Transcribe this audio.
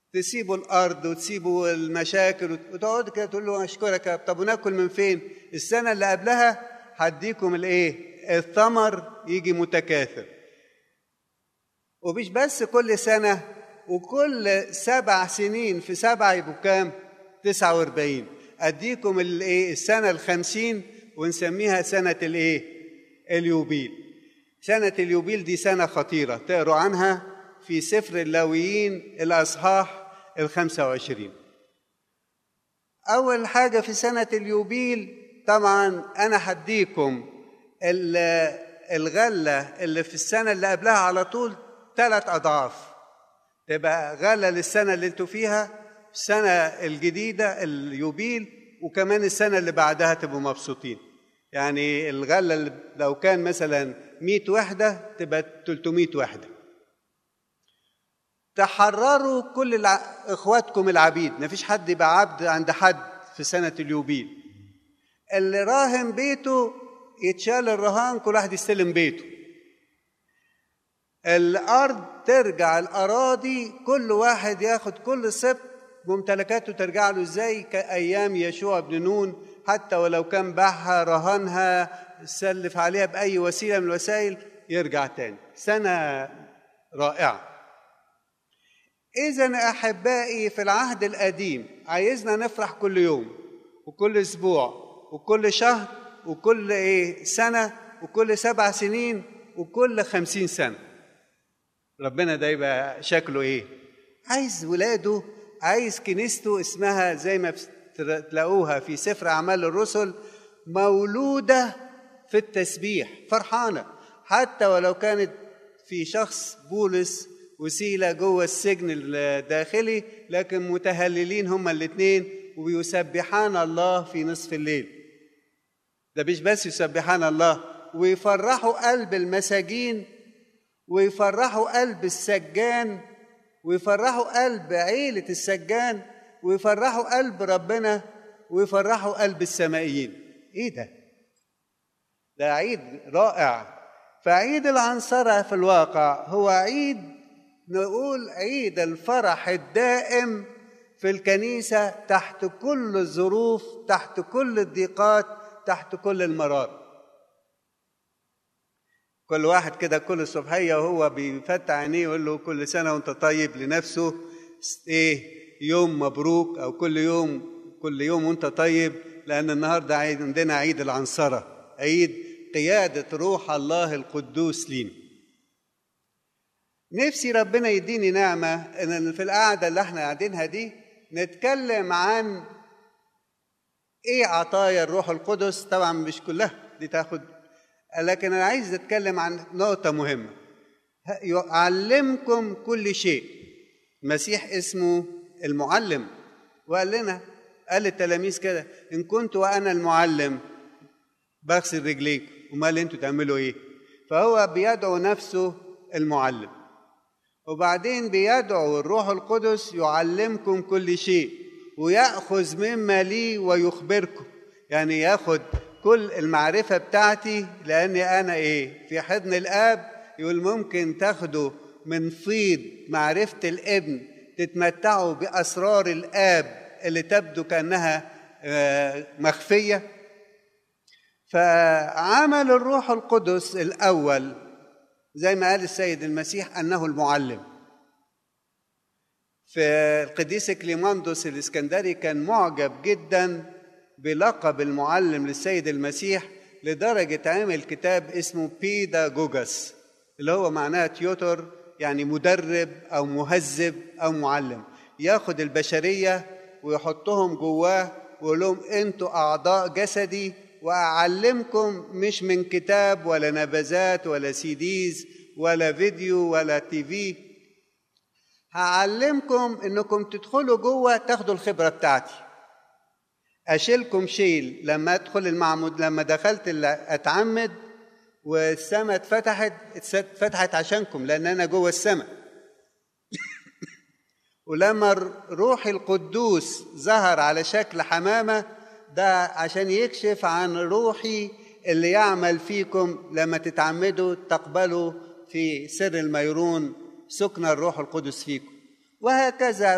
تسيبوا الارض وتسيبوا المشاكل وتقعدوا كده تقول له اشكرك يا رب طب وناكل من فين السنه اللي قبلها هديكم الايه الثمر يجي متكاثر ومش بس كل سنه وكل سبع سنين في سبعه يبقوا كام 49 اديكم الايه السنه الخمسين ونسميها سنه الايه اليوبيل سنه اليوبيل دي سنه خطيره تقروا عنها في سفر اللاويين الأصحاح الخمسة وعشرين أول حاجة في سنة اليوبيل طبعا أنا هديكم الغلة اللي في السنة اللي قبلها على طول ثلاث أضعاف تبقى غلة للسنة اللي انتوا فيها السنة الجديدة اليوبيل وكمان السنة اللي بعدها تبقوا مبسوطين يعني الغلة اللي لو كان مثلا 100 وحدة تبقى 300 وحدة تحرروا كل الع... اخواتكم العبيد ما فيش حد يبقى عبد عند حد في سنة اليوبيل اللي راهن بيته يتشال الرهان كل واحد يستلم بيته الأرض ترجع الأراضي كل واحد ياخد كل سبت ممتلكاته ترجع له زي كأيام يشوع بن نون حتى ولو كان باعها رهنها سلف عليها بأي وسيلة من الوسائل يرجع تاني سنة رائعة إذا أحبائي في العهد القديم عايزنا نفرح كل يوم وكل أسبوع وكل شهر وكل إيه سنة وكل سبع سنين وكل خمسين سنة ربنا ده يبقى شكله إيه عايز ولاده عايز كنيسته اسمها زي ما تلاقوها في سفر أعمال الرسل مولودة في التسبيح فرحانة حتى ولو كانت في شخص بولس وسيلة جوه السجن الداخلي لكن متهللين هما الاثنين ويسبحان الله في نصف الليل ده مش بس يسبحان الله ويفرحوا قلب المساجين ويفرحوا قلب السجان ويفرحوا قلب عيلة السجان ويفرحوا قلب ربنا ويفرحوا قلب السمائيين ايه ده ده عيد رائع فعيد العنصرة في الواقع هو عيد نقول عيد الفرح الدائم في الكنيسة تحت كل الظروف تحت كل الضيقات تحت كل المرار كل واحد كده كل صبحية وهو بيفتح عينيه يقول له كل سنة وانت طيب لنفسه ايه يوم مبروك او كل يوم كل يوم وانت طيب لان النهارده عيد عندنا عيد العنصرة عيد قيادة روح الله القدوس لينا نفسي ربنا يديني نعمة إن في القعدة اللي احنا قاعدينها دي نتكلم عن إيه عطايا الروح القدس طبعا مش كلها دي تاخد لكن أنا عايز أتكلم عن نقطة مهمة يعلمكم كل شيء المسيح اسمه المعلم وقال لنا قال للتلاميذ كده إن كنت وأنا المعلم بغسل رجليك امال انتوا تعملوا ايه فهو بيدعو نفسه المعلم وبعدين بيدعو الروح القدس يعلمكم كل شيء ويأخذ مما لي ويخبركم يعني ياخد كل المعرفة بتاعتي لأني أنا إيه في حضن الآب يقول ممكن تاخدوا من فيض معرفة الابن تتمتعوا بأسرار الآب اللي تبدو كأنها مخفية فعمل الروح القدس الأول زي ما قال السيد المسيح أنه المعلم في القديس كليماندوس الإسكندري كان معجب جدا بلقب المعلم للسيد المسيح لدرجة عمل كتاب اسمه بيداجوجاس اللي هو معناه تيوتر يعني مدرب أو مهذب أو معلم ياخد البشرية ويحطهم جواه ويقول لهم انتوا أعضاء جسدي واعلمكم مش من كتاب ولا نبذات ولا سيديز ولا فيديو ولا تي في هعلمكم انكم تدخلوا جوه تاخدوا الخبره بتاعتي اشيلكم شيل لما ادخل المعمود لما دخلت اتعمد والسماء اتفتحت اتفتحت عشانكم لان انا جوه السماء ولما روح القدوس ظهر على شكل حمامه ده عشان يكشف عن روحي اللي يعمل فيكم لما تتعمدوا تقبلوا في سر الميرون سكن الروح القدس فيكم وهكذا